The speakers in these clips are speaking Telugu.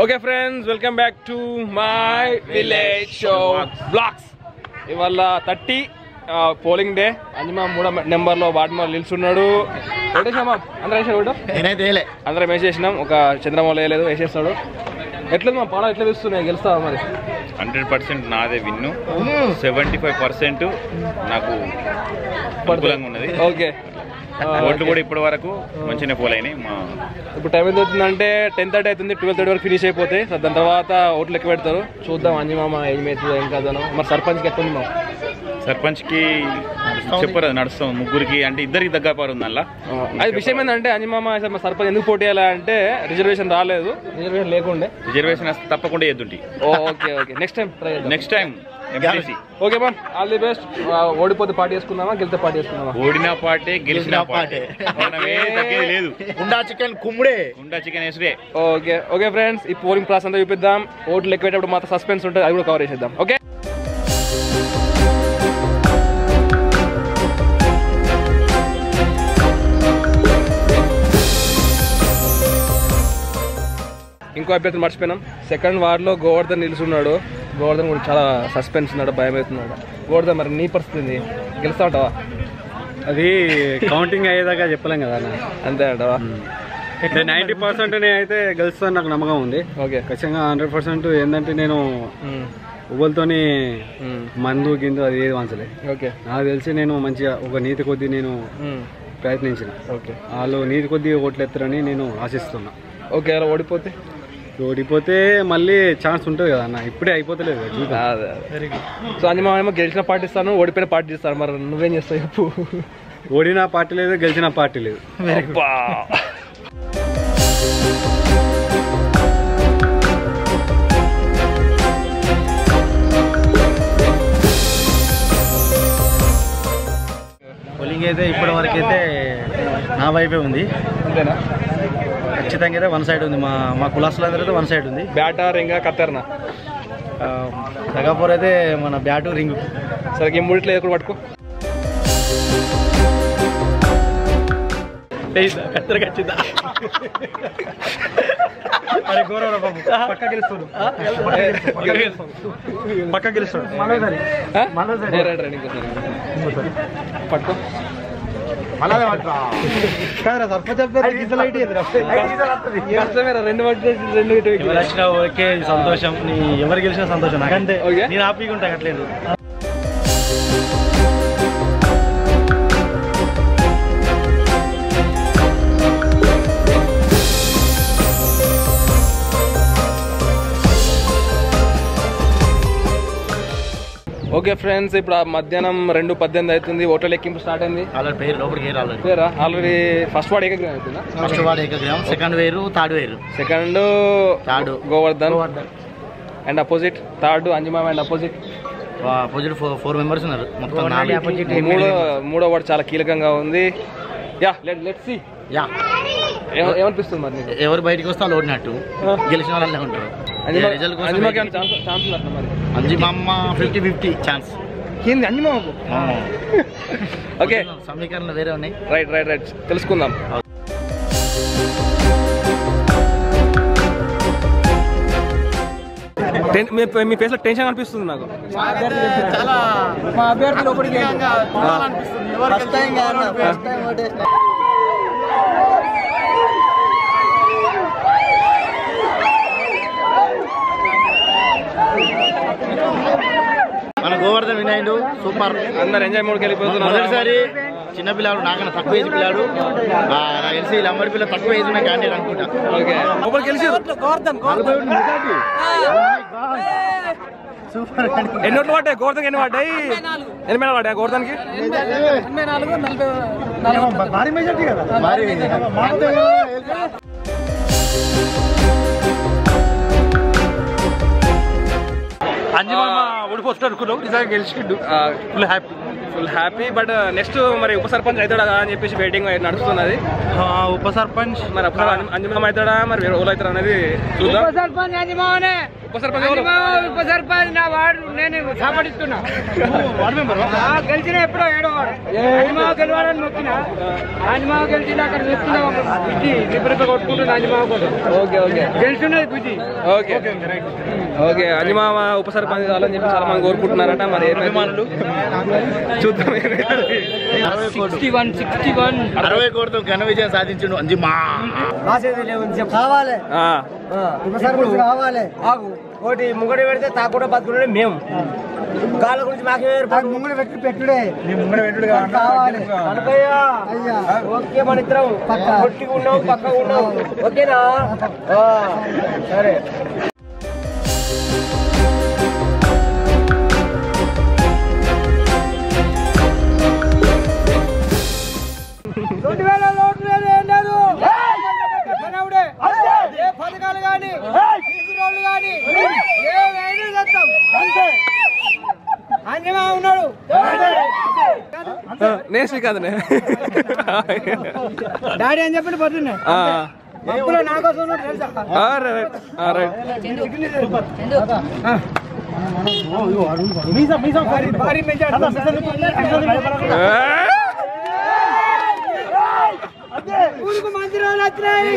Okay friends welcome back to my village show blogs ఇవాళ థర్టీ పోలింగ్ డే అంజమా మూడో నెంబర్ లో వార్డ్ మెంబర్ నిల్చున్నాడు వేసేసామా అందరం వేసాడు కూడా నేనైతే వేయలే అందరం వేసేసినాం ఒక చంద్రమౌళి వేయలేదు వేసేస్తాడు ఎట్లా మా పాల ఎట్లా వేస్తున్నాయి గెలుస్తావా మరి హండ్రెడ్ పర్సెంట్ నాదే విన్ను సెవెంటీ ఫైవ్ పర్సెంట్ నాకు అనుకూలంగా ఉన్నది ఓకే ఓట్లు కూడా ఇప్పటి వరకు మంచిగా పోల్ అయినాయి మా ఇప్పుడు టైం ఎంత అవుతుందంటే టెన్ థర్టీ అవుతుంది ట్వెల్వ్ థర్టీ వరకు ఫినిష్ అయిపోతాయి సో దాని తర్వాత ఓట్లు లెక్క పెడతారు చూద్దాం అంజమామ ఏం అవుతుందో ఏం కాదనో మరి సర్పంచ్కి ఎట్లా ఉంది మామ? సర్పంచ్కి చెప్పరు అది నడుస్తాం ముగ్గురికి అంటే ఇద్దరికి దగ్గర పారు ఉంది అలా అది విషయం ఏంటంటే అంజమామ అసలు మా సర్పంచ్ ఎందుకు పోటీ చేయాలా అంటే రిజర్వేషన్ రాలేదు రిజర్వేషన్ లేకుండే రిజర్వేషన్ వస్తే తప్పకుండా ఎద్దుంటి ఓ, okay okay next time try చేద్దాం next time MPC okay ma'am all the best ఓడిపోతే పార్టీ చేసుకుందామా గెలితే పార్టీ చేసుకుందామా ఓడిన పాటే గెలిచిన గెలిచిన పాటే పాటే. మనమే తగ్గేది లేదు ఉండా చికెన్ కుమ్ముడే గుండా చికెన్ వేసుడే ఓకే ఓకే ఫ్రెండ్స్ ఈ పోలింగ్ ప్రాసెస్ అంతా చూపిద్దాం ఓట్లు లెక్క పెట్టేటప్పుడు మాత్రం సస్పెన్స్ ఉంటుంది అది కూడా కవర్ చేసేద్దాం ఓకే ఇంకో అభ్యర్థి మర్చిపోయినాం సెకండ్ వార్లో గోవర్ధన్ నిలుచున్నాడు గోవర్ధన్ కూడా చాలా సస్పెన్స్ ఉన్నాడు భయం అవుతున్నాడు గోవర్ధన్ మరి నీ పరిస్థితి గెలుస్తా ఉంటావా అది కౌంటింగ్ అయ్యేదాకా చెప్పలేం కదా అన్న అంతే అంటావా నైంటీ పర్సెంట్ అయితే గెలుస్తాను నాకు నమ్మకం ఉంది ఓకే ఖచ్చితంగా హండ్రెడ్ పర్సెంట్ ఏంటంటే నేను ఉవ్వలతోని మందు గిందు అది ఏది వంచలే ఓకే నాకు తెలిసి నేను మంచిగా ఒక నీతి కొద్దీ నేను ప్రయత్నించిన ఓకే వాళ్ళు నీతి కొద్దీ ఓట్లు ఎత్తారని నేను ఆశిస్తున్నా ఓకే అలా ఓడిపోతే ఓడిపోతే మళ్ళీ ఛాన్స్ ఉంటుంది కదా అన్న ఇప్పుడే అయిపోతలేదు కదా జీవితం. అదే అదే సో అంజమా ఏమో గెలిచిన పార్టీ ఇస్తాను ఓడిపోయిన పార్టీ ఇస్తాను మరి నువ్వేం చేస్తావు చెప్పు ఓడిన పార్టీ లేదు గెలిచిన పార్టీ లేదు అబ్బా. పోలింగ్ అయితే ఇప్పటి వరకు అయితే నా వైపే ఉంది అంతేనా ఖచ్చితంగా అయితే వన్ సైడ్ ఉంది మా మా కులాసులందరూ అయితే వన్ సైడ్ ఉంది బ్యాటర్ ఇంకా కత్తెరనా తగాపూర్ అయితే మన బ్యాటు రింగ్ సరే ఈ మూడిట్లో ఎక్కడ పట్టుకో కత్తెర ఖచ్చితంగా పక్క గెలుస్తాడు ఆ? ఏ, రైట్, రైట్, ఇంకోసారి. పట్టుకో కష్టమేరా, రెండు పట్టి రెండు ఇటు ఇటు. ఎవరు వచ్చినా ఓకే సంతోషం నీ ఎవరు గెలిచినా సంతోషం నాకంటే ఓకే. నేను హ్యాపీగా ఉంటా అట్లేదు ఓకే ఫ్రెండ్స్ ఇప్పుడు ఆ మధ్యాహ్నం రెండు పద్దెనిమిది అవుతుంది ఓట్ల లెక్కింపు స్టార్ట్ అయింది ఆల్రెడీ పేరు లోపలికి వేరు ఆల్రెడీ పేరా ఆల్రెడీ ఫస్ట్ వాడు ఏకగ్రహం అవుతుందా ఫస్ట్ వాడు ఏకగ్రామ్ సెకండ్ వేరు థర్డ్ వేరు second third Govardhan and opposite third Anjamma and opposite opposite four four members ఉన్నారు మొత్తం నాలుగు మూడో మూడో వాడు చాలా కీలకంగా ఉంది yeah let let see yeah ఏమనిపిస్తుంది మరి నీకు ఎవరు బయటికి వస్తే వాళ్ళు ఓడినట్టు గెలిచిన వాళ్ళే ఉంటారు అంజమా- రిజల్ట్ కోసం అంజమాకి ఏమైనా ఛాన్స్ ఛాన్స్ ఉందా మరి అంజిమమ్మ ఫిఫ్టీ ఫిఫ్టీ ఛాన్స్ ఏంది అంజమామకు ఓకే సమీకరణలు వేరే ఉన్నాయి రైట్ రైట్ రైట్ తెలుసుకుందాం టెన్- మీ మీ ఫేస్ లో టెన్షన్ అనిపిస్తుంది నాకు మన గోవర్ధన్ వినాయుడు సూపర్ అందరు ఎంజాయ్ మూడ్కి వెళ్ళిపోతున్నారు మొదటిసారి చిన్న పిల్లాడు నాకన్నా తక్కువ ఏజ్ పిల్లాడు ఆ, నాకు తెలిసి వీళ్ళ అమ్మడి పిల్ల తక్కువ ఏజ్ ఉన్న క్యాండిడేట్ అనుకుంటా ఓకే లోపలికి గెలిచి ఎన్ని ఓట్లు పడ్డాయి గోవర్ధన్ ఎన్ని పడ్డాయి ఎన్ని మేళ పడ్డాయి గోవర్ధన్కి మరి అంజమామ ఓడిపోతాడు అనుకున్నావు నిజంగా గెలిచిండు full happy full happy but next మరి ఉప సర్పంచ్ అవుతాడా కదా అని చెప్పేసి వెయిటింగ్ నడుస్తున్నది ఉప సర్పంచ్ మరి ఉప సర్పంచ్ అంజమం అవుతాడా మరి వేరే ఎవరు అవుతారా అనేది చూద్దాం సర్పంచ్ అజిమావనే ఉప సర్పంచ్ ఎవరు? ఉప సర్పంచ్ నా వాడు నేను కాపాడిస్తున్నా ఆ, గెలిచిన ఎప్పుడో ఏడో వాడు అజిమావ గెలవాలని మొక్కిన అజిమావ గెలిచిన అక్కడ చెప్తున్నా బుద్ధి నిపుణత కొట్టుకుంటున్నా అజిమావ కోసం ఓకే ఓకే గెలిచినది బుద్ధి ఓకే ఓకే అంజమామ ఉప సర్పంచ్ కావాలని చెప్పి చాలా మంది కోరుకుంటున్నారట మరి ఏమైనా చూద్దాం ఏమైతుంది. సిక్స్టీ వన్ సిక్స్టీ వన్ అరవై కోటితో ఘన విజయం సాధించిండు అంజిమా కావాలి ఆ, సర్పంచ్ కావాలి ఆగు ఒకటి ముంగడి పెడితే తాకుండా బతుకునే మేము కాళ్ళ గురించి మాకే ముంగడి పెట్టి పెట్టుడే ముంగడి పెట్టుడు కావాలి అయ్యా ఓకే మన ఇద్దరం కొట్టిగా ఉన్నావు పక్కగా ఉన్నావు ఓకేనా ఆ, సరే రెండు వేల లోటు లేదు ఏం లేదు మనవుడే ఏ పథకాలు కానీ రోడ్లు కానీ ఏమైనా చేస్తాం అంతే అంజమా ఉన్నాడు నేను శ్రీకాంత్నే డాడీ అని చెప్పి పొద్దున్నే ఆ, అప్పులో నా కోసం ఉన్నాడు తెలుసా ఆ, రైట్, ఆ, రైట్. భారీ మెజార్టీ ఏ? ఊరుకు మంచి రోజులు వచ్చినాయి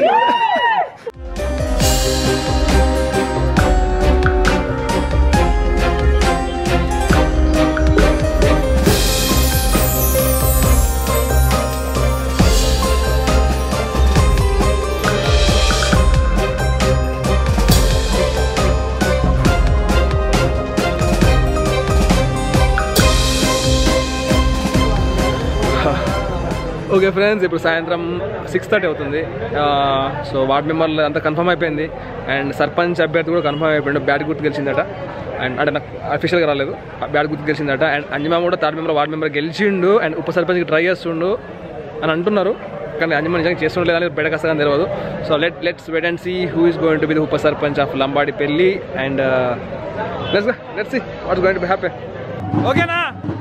ఓకే ఫ్రెండ్స్ ఇప్పుడు సాయంత్రం సిక్స్ థర్టీ అవుతుంది ఆ, సో వార్డ్ మెంబర్లు అంతా కన్ఫర్మ్ అయిపోయింది అండ్ సర్పంచ్ అభ్యర్థి కూడా కన్ఫర్మ్ అయిపోయింది బ్యాట్ గుర్తు గెలిచిందట అండ్ అంటే నాకు అఫీషియల్గా రాలేదు బ్యాట్ గుర్తు గెలిచిందట అండ్ అంజమా కూడా థర్డ్ మెంబర్ వార్డ్ మెంబర్ గెలిచిండు అండ్ ఉప సర్పంచ్కి ట్రై చేస్తుండు అని అంటున్నారు కానీ అంజమా నిజంగా చేస్తుండలేదు అనేది బయటకు వస్తుందని తెలియదు so let let's wait and see who is going to be the ఉప సర్పంచ్ ఆఫ్ లంబాడి పెళ్ళి and let's let's see what's going to be happy ఓకేనా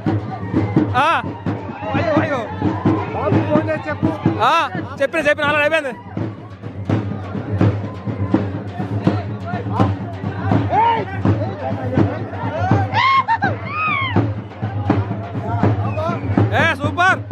అయ్యో అయ్యో ఆ, చెప్పిన చెప్పిన అలా అయిపోయింది ఏ సూపర్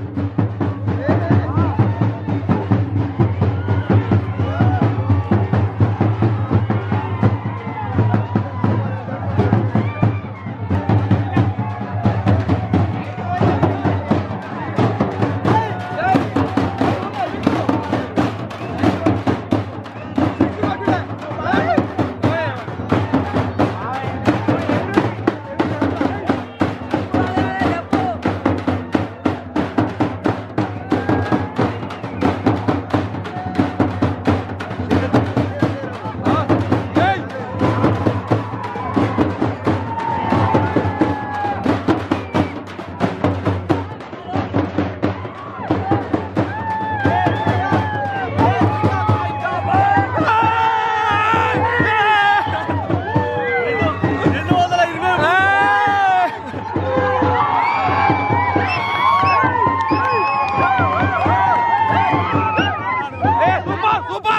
సూపర్ సూపర్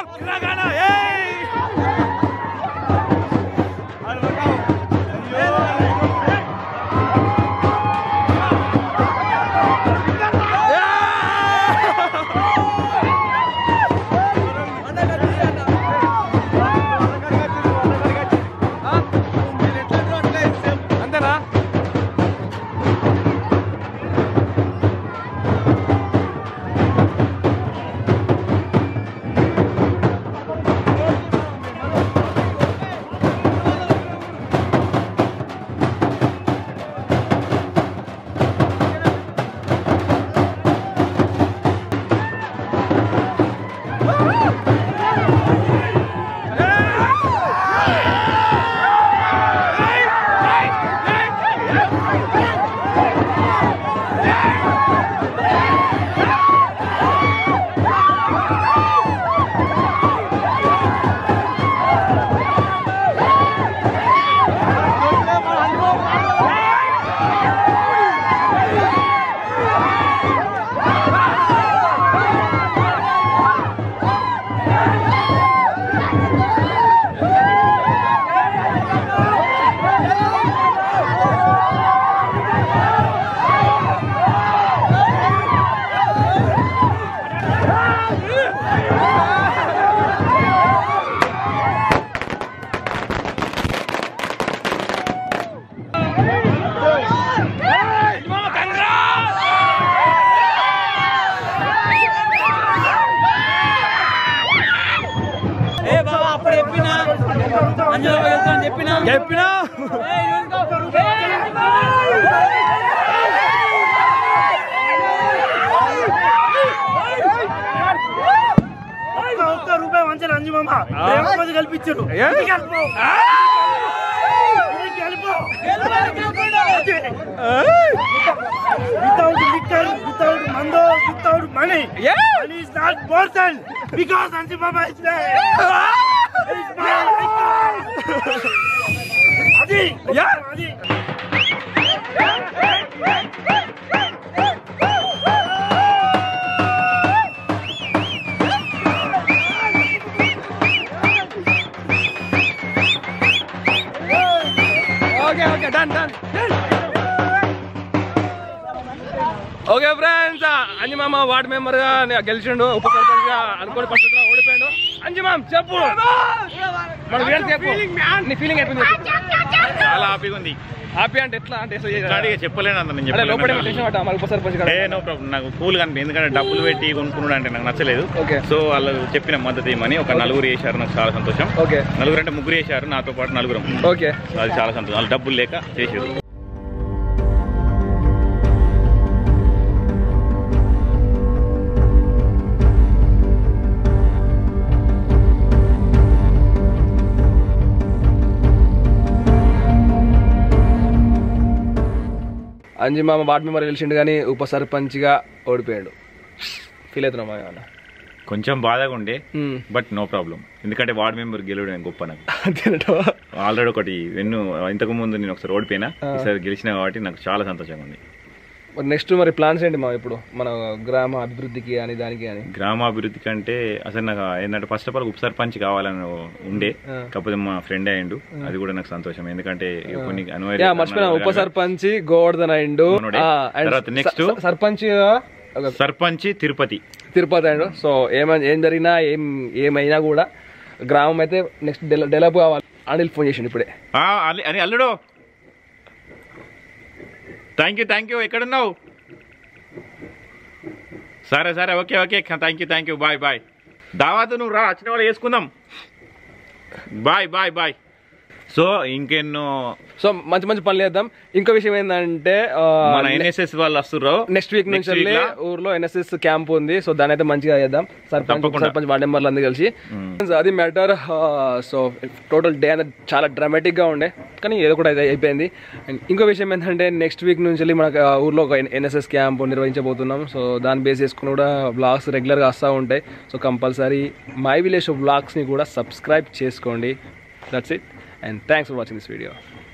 అంతేనా చెప్పినా ఒక్క రూపాయి వంచరు అంజుమమ్మ ప్రేమ కల్పించారు ఏ? వితౌట్ లిక్కర్ వితౌట్ మందో without money Yeah. Money is not person because Anjumamma is అది Yeah. అది okay okay done done okay friends Anjamma ward member గా నే- గెలిచిండు ఉప సర్పంచ్ గా అనుకోని పరిస్థితిలో ఓడిపోయాడు అంజమామ్ చెప్పు మన వీళ్ళకి చెప్పు నీ ఫీలింగ్ అయిపోయింది చాలా హ్యాపీగా ఉంది హ్యాపీ అంటే ఎట్లా అంటే అసలు ఇట్లాంటివి చెప్పలేను అంత నేను అరే లోపల చెప్పలేను టెన్షన్ పట్టా మరి ఉప సర్పంచ్ ఏ గారు నో ప్రాబ్లం నాకు కూల్ కనిపి ఎందుకంటే డబ్బులు పెట్టి కొనుక్కున్నాడు అంటే నాకు నచ్చలేదు Okay. సో వాళ్ళు చెప్పిన మద్దతు ఏమని ఒక నలుగురు వేశారు నాకు చాలా సంతోషం ఓకే నలుగురు అంటే ముగ్గురు వేశారు నాతో పాటు నలుగురం ఓకే అది చాలా సంతోషం వాళ్ళు డబ్బులు లేక చేసారు అంజమామ వార్డ్ మెంబర్ గెలిచిండు కానీ ఉప సర్పంచ్ గా ఓడిపోయాడు ఫీల్ అవుతున్నామా ఏమన్నా కొంచెం బాధగా ఉండే మ్మ్. బట్ నో ప్రాబ్లం ఎందుకంటే వార్డ్ మెంబర్ గెలవడం గొప్ప నాకు అంతేనటవా ఆల్రెడీ ఒకటి వెన్ను ఇంతకు ముందు నేను ఒకసారి ఓడిపోయినా ఈసారి గెలిచిన కాబట్టి నాకు చాలా సంతోషంగా ఉంది మరి నెక్స్ట్ మరి ప్లాన్స్ ఏంటి మా ఇప్పుడు మన గ్రామ అభివృద్ధికి అని దానికి అని గ్రామాభివృద్ధి కంటే అసలు నాకు ఏంటంటే ఫస్ట్ ఆఫ్ ఆల్ ఉప సర్పంచ్ కావాలని ఉండే కాకపోతే మా ఫ్రెండ్ అయ్యిండు అది కూడా నాకు సంతోషం ఎందుకంటే ఇక కొన్ని అనివార్య యా మర్చిపోయినా కారణాల ఉప వల్ల సర్పంచ్ గోవర్ధన్ అయిండు మనోడే. ఆ, and తర్వాత next? స- సర్పంచ్ ఒక సర్పంచ్ తిరుపతి తిరుపతి అయిండు సో ఏమైనా ఏం జరిగినా ఏం ఏమైనా కూడా గ్రామం అయితే నెక్స్ట్ డెవలప్ కావాలి అనిల్ ఫోన్ చేసిండు ఇప్పుడే ఆ, అల్లి- అని అల్లుడు థ్యాంక్ యూ థ్యాంక్ యూ ఎక్కడున్నావు సరే సరే okay okay thank you thank you bye bye దావాతు నువ్వు రా వచ్చిన వాళ్ళు వేసుకుందాం బాయ్ బాయ్ బాయ్ సో ఇంకెన్నో సో మంచి మంచి పనులు చేద్దాం ఇంకో విషయం ఏంటంటే మన ఎన్ఎస్ఎస్ వాళ్ళు వస్తుర్రు నెక్స్ట్ వీక్ నుంచి Next week వెళ్ళి లా? ఊర్లో ఎన్ఎస్ఎస్ క్యాంప్ ఉంది సో దాని అయితే మంచిగా చేద్దాం సర్పంచ్ తప్పకుండా. సర్పంచ్ వార్డు మెంబర్లు అందరూ కలిసి అది మ్యాటర్ సో టోటల్ డే అనేది చాలా డ్రామాటిక్ గా ఉండే కానీ ఏదో కూడా అయితే అయిపోయింది అండ్ ఇంకో విషయం ఏంటంటే నెక్స్ట్ వీక్ నుంచి వెళ్ళి మనకు ఆ, ఊర్లో ఒక ఎన్ఎస్ఎస్ క్యాంప్ నిర్వహించబోతున్నాం సో దాన్ని బేస్ చేసుకుని కూడా బ్లాగ్స్ రెగ్యులర్గా వస్తూ ఉంటాయి సో కంపల్సరీ మై విలేజ్ బ్లాగ్స్ని కూడా సబ్స్క్రైబ్ చేసుకోండి that's it and thanks for watching this video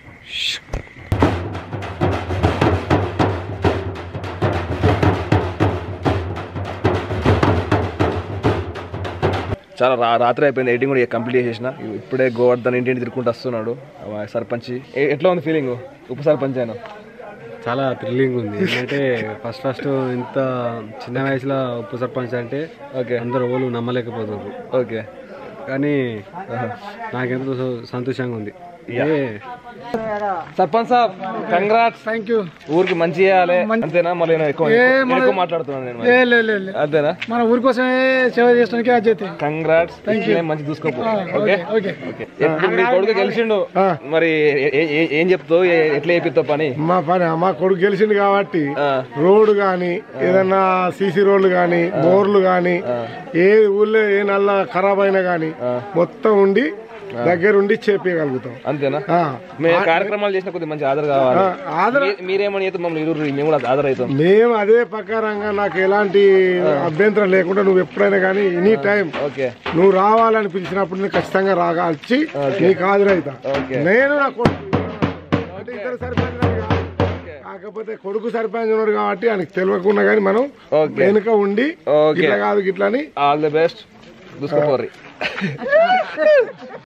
చాలా రా రాత్రి అయిపోయింది ఎడిటింగ్ కూడా కంప్లీట్ చేసేసిన ఇప్పుడే గోవర్ధన్ ఇంటింటి తిరుగుకుంటూ వస్తున్నాడు ఆ సర్పంచ్ ఏ- ఎట్లా ఉంది ఫీలింగ్ ఉప సర్పంచ్ అయినా చాలా థ్రిల్లింగ్ ఉంది ఎందుకంటే ఫస్ట్ ఫస్ట్ ఇంత చిన్న వయసులో ఉప సర్పంచ్ అంటే ఓకే అందరూ ఓళ్ళు నమ్మలేకపోతారు ఓకే కానీ నాకెంతో సంతోషంగా ఉంది ఇదే sarpanch saab congrats thank you ఊరికి మంచి చేయాలి అంతేనా మళ్ళీ నేను ఎక్కువ నేను ఎక్కువ మాట్లాడుతున్నాను నేను మరి. అంతేనా మన ఊరి కోసమే సేవ చేయడానికి అజయ్ కంగ్రాట్స్ మంచి చూసుకోపో ఓకే ఓకే ఇప్పుడు మీ కొడుకు గెలిచిండు మరి ఏ- ఏ- ఏ- ఏం చెప్తావు ఏ- ఎట్లా చేపిస్తావు పని మా పని మా కొడుకు గెలిచింది కాబట్టి ఆ. రోడ్డు గాని ఏదన్నా సీసీ రోడ్లు గాని బోర్లు గాని ఏ ఊళ్ళో ఏ నల్ల ఖరాబ్ అయినా గాని మొత్తం ఉండి దగ్గరుండి చేపించగలుగుతాం అంతేనా ఆ. మేము కార్యక్రమాలు చేసిన కొద్దిగా మంచి ఆదర కావాలి ఆ, ఆదర మీ- మీరేమని అయితే మమ్మల్ని ఇరువురు మేము కూడా ఆదర అవుతాం మేము అదే ప్రకారంగా నాకు ఎలాంటి అభ్యంతరం లేకుండా నువ్వు ఎప్పుడైనా కానీ ఎనీ టైం ఓకే నువ్వు రావాలని పిలిచినప్పుడు నేను ఖచ్చితంగా రాగా వచ్చి నీకు హాజరైతా ఓకే. నేను నా కొడుకు అంటే ఇద్దరు సర్పంచ్ కాదు. కాకపోతే కొడుకు సర్పంచ్ ఉన్నాడు కాబట్టి ఆయనకు తెలియకుండా కానీ మనం ఓకే. వెనుక ఉండి ఓకే. ఇట్లా కాదు గిట్లా అని ఆల్ ది బెస్ట్ చూసుకోపోర్రి